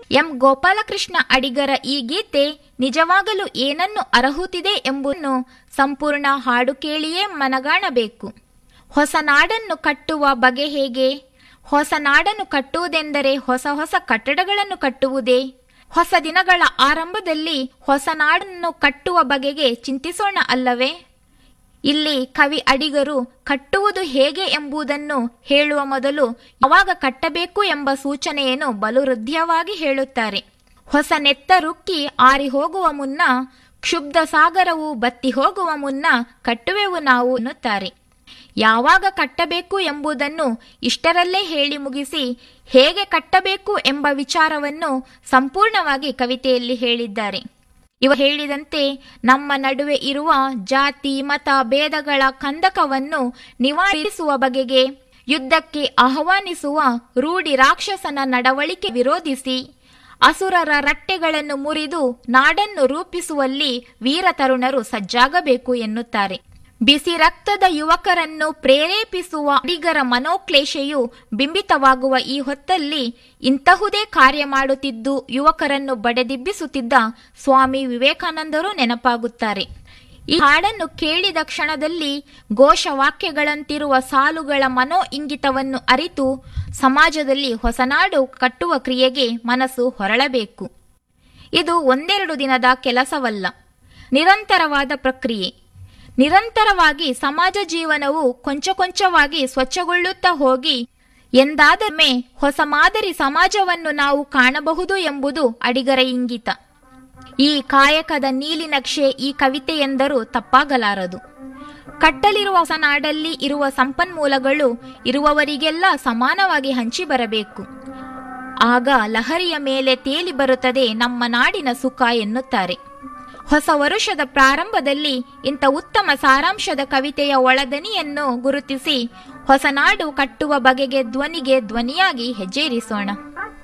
M Gopalakrishna ಅಡಿಗರ ಈ ಗೀತೆ ನಿಜವಾಗಲೂ ಏನನ್ನು ಅರಹುತ್ತಿದೆ ಎಂಬುದನ್ನು ಸಂಪೂರ್ಣ ಹಾಡು ಕೇಳಿಯೇ ಮನಗಾಣಬೇಕು ಹೊಸ ನಾಡನ್ನು ಕಟ್ಟುವ ಬಗೆ ಹೇಗೆ ಹೊಸ ನಾಡನ್ನು ಕಟ್ಟುವುದೆಂದರೆ ಹೊಸ ಹೊಸ ಕಟ್ಟಡಗಳನ್ನು ಕಟ್ಟುವುದೇ ಹೊಸ ದಿನಗಳ ಆರಂಭದಲ್ಲಿ ಹೊಸ ನಾಡನ್ನು ಕಟ್ಟುವ ಬಗೆಗೆ ಚಿಂತಿಸೋಣ ಅಲ್ಲವೇ ಇಲ್ಲಿ ಕವಿ ಅಡಿಗರು ಕಟ್ಟುವುದು ಹೇಗೆ ಎಂಬುದನ್ನು ಹೇಳುವ ಮೊದಲು ಯಾವಾಗ ಕಟ್ಟಬೇಕು ಎಂಬ ಸೂಚನೆಯನ್ನು ಬಲು ಹೃದಯವಾಗಿ ಹೇಳುತ್ತಾರೆ ಹೊಸ ನೆತ್ತ ರುಕ್ಕಿ ಆರಿ ಹೋಗುವ ಮುನ್ನ ಕ್ಷುಬ್ಧ ಸಾಗರವು ಬತ್ತಿ ಹೋಗುವ ಮುನ್ನ ಕಟ್ಟುವೆವು ನಾವು ಎನ್ನುತ್ತಾರೆ ಯಾವಾಗ ಕಟ್ಟಬೇಕು ಎಂಬುದನ್ನು ಇಷ್ಟರಲ್ಲೇ ಹೇಳಿ ಮುಗಿಸಿ ಹೇಗೆ ಕಟ್ಟಬೇಕು ಎಂಬ ವಿಚಾರವನ್ನು ಸಂಪೂರ್ಣವಾಗಿ ಕವಿತೆಯಲ್ಲಿ ಹೇಳಿದ್ದಾರೆ ಇವ ಹೇಳಿದಂತೆ ನಮ್ಮ ನಡುವೆ ಇರುವ ಜಾತಿ ಮತ ಭೇದಗಳ ಕಂದಕವನ್ನು ನಿವಾರಿಸುವ ಬಗೆಗೆ ಯುದ್ಧಕ್ಕೆ ಆಹ್ವಾನಿಸುವ ರೂಢಿ ರಾಕ್ಷಸನ ನಡವಳಿಕೆ ವಿರೋಧಿಸಿ ಅಸುರರ ರಟ್ಟೆಗಳನ್ನು ಮುರಿದು ನಾಡನ್ನು ರೂಪಿಸುವಲ್ಲಿ ವೀರ ತರುಣರು ಸಜ್ಜಾಗಬೇಕು ಎನ್ನುತ್ತಾರೆ ಬಿಸಿ ರಕ್ತದ ಯುವಕರನ್ನು ಪ್ರೇರೇಪಿಸುವ ಅಡಿಗರ ಮನೋಕ್ಲೇಶೆಯು ಬಿಂಬಿತವಾಗುವ ಈ ಹೊತ್ತಲ್ಲಿ ಇಂತಹುದೇ ಕಾರ್ಯ ಮಾಡುತ್ತಿದ್ದು ಯುವಕರನ್ನು ಬಡೆದಿಬ್ಬಿಸುತ್ತಿದ್ದ ಸ್ವಾಮಿ ವಿವೇಕಾನಂದರು ನೆನಪಾಗುತ್ತಾರೆ ಈ ಹಾಡನ್ನು ಕೇಳಿದ ಕ್ಷಣದಲ್ಲಿ ಘೋಷವಾಕ್ಯಗಳಂತಿರುವ ಸಾಲುಗಳ ಮನೋ ಇಂಗಿತವನ್ನು ಅರಿತು ಸಮಾಜದಲ್ಲಿ ಹೊಸನಾಡು ಕಟ್ಟುವ ಕ್ರಿಯೆಗೆ ಮನಸ್ಸು ಹೊರಳಬೇಕು ಇದು ಒಂದೆರಡು ದಿನದ ಕೆಲಸವಲ್ಲ ನಿರಂತರವಾದ ಪ್ರಕ್ರಿಯೆ ನಿರಂತರವಾಗಿ ಸಮಾಜ ಜೀವನವು ಕೊಂಚ ಕೊಂಚವಾಗಿ ಸ್ವಚ್ಛಗೊಳ್ಳುತ್ತಾ ಹೋಗಿ ಎಂದಾದೊಮ್ಮೆ ಹೊಸ ಮಾದರಿ ಸಮಾಜವನ್ನು ನಾವು ಕಾಣಬಹುದು ಎಂಬುದು ಅಡಿಗರ ಇಂಗಿತ ಈ ಕಾಯಕದ ನೀಲಿ ನಕ್ಷೆ ಈ ಕವಿತೆ ಎಂದರೂ ತಪ್ಪಾಗಲಾರದು ಕಟ್ಟಲಿರುವ ಹೊಸ ನಾಡಲ್ಲಿ ಇರುವ ಸಂಪನ್ಮೂಲಗಳು ಇರುವವರಿಗೆಲ್ಲ ಸಮಾನವಾಗಿ ಹಂಚಿ ಬರಬೇಕು ಆಗ ಲಹರಿಯ ಮೇಲೆ ತೇಲಿ ಬರುತ್ತದೆ ನಮ್ಮ ನಾಡಿನ ಸುಖ ಎನ್ನುತ್ತಾರೆ ಹೊಸ ವರುಷದ ಪ್ರಾರಂಭದಲ್ಲಿ ಇಂಥ ಉತ್ತಮ ಸಾರಾಂಶದ ಕವಿತೆಯ ಒಳದನಿಯನ್ನು ಗುರುತಿಸಿ ಹೊಸ ನಾಡು ಕಟ್ಟುವ ಬಗೆಗೆ ಧ್ವನಿಗೆ ಧ್ವನಿಯಾಗಿ ಹೆಜ್ಜೆ ಇರಿಸೋಣ